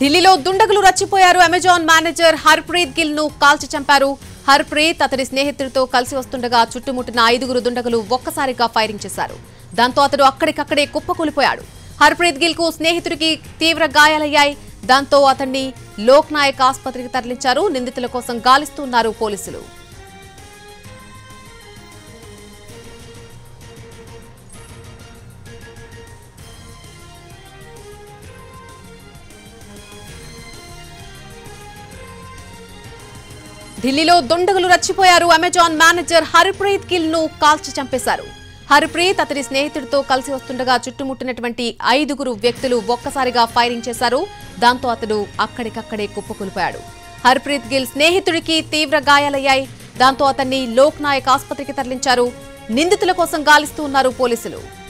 ఢిల్లీలో దుండగులు రచ్చిపోయారు అమెజాన్ మేనేజర్ హర్ప్రీత్ గిల్ ను కాల్చి చంపారు హర్ప్రీత్ అతడి స్నేహితుడితో కలిసి వస్తుండగా చుట్టుముట్టిన ఐదుగురు దుండగులు ఒక్కసారిగా ఫైరింగ్ చేశారు దాంతో అతడు అక్కడికక్కడే కుప్పకూలిపోయాడు హర్ప్రీత్ గిల్ కు స్నేహితుడికి తీవ్ర గాయాలయ్యాయి దాంతో అతన్ని లోక్ నాయక్ ఆసుపత్రికి తరలించారు నిందితుల కోసం గాలిస్తున్నారు పోలీసులు ఢిల్లీలో దుండగులు రచ్చిపోయారు అమెజాన్ మేనేజర్ హర్ప్రీత్ గిల్ ను కాల్చి చంపేశారు హర్ప్రీత్ అతడి స్నేహితుడితో కలిసి వస్తుండగా చుట్టుముట్టినటువంటి ఐదుగురు వ్యక్తులు ఒక్కసారిగా ఫైరింగ్ చేశారు దాంతో అతడు అక్కడికక్కడే కుప్పకూలిపోయాడు హర్ప్రీత్ గిల్ స్నేహితుడికి తీవ్ర గాయాలయ్యాయి దాంతో అతన్ని లోక్ నాయక్ ఆసుపత్రికి తరలించారు నిందితుల కోసం గాలిస్తూ ఉన్నారు పోలీసులు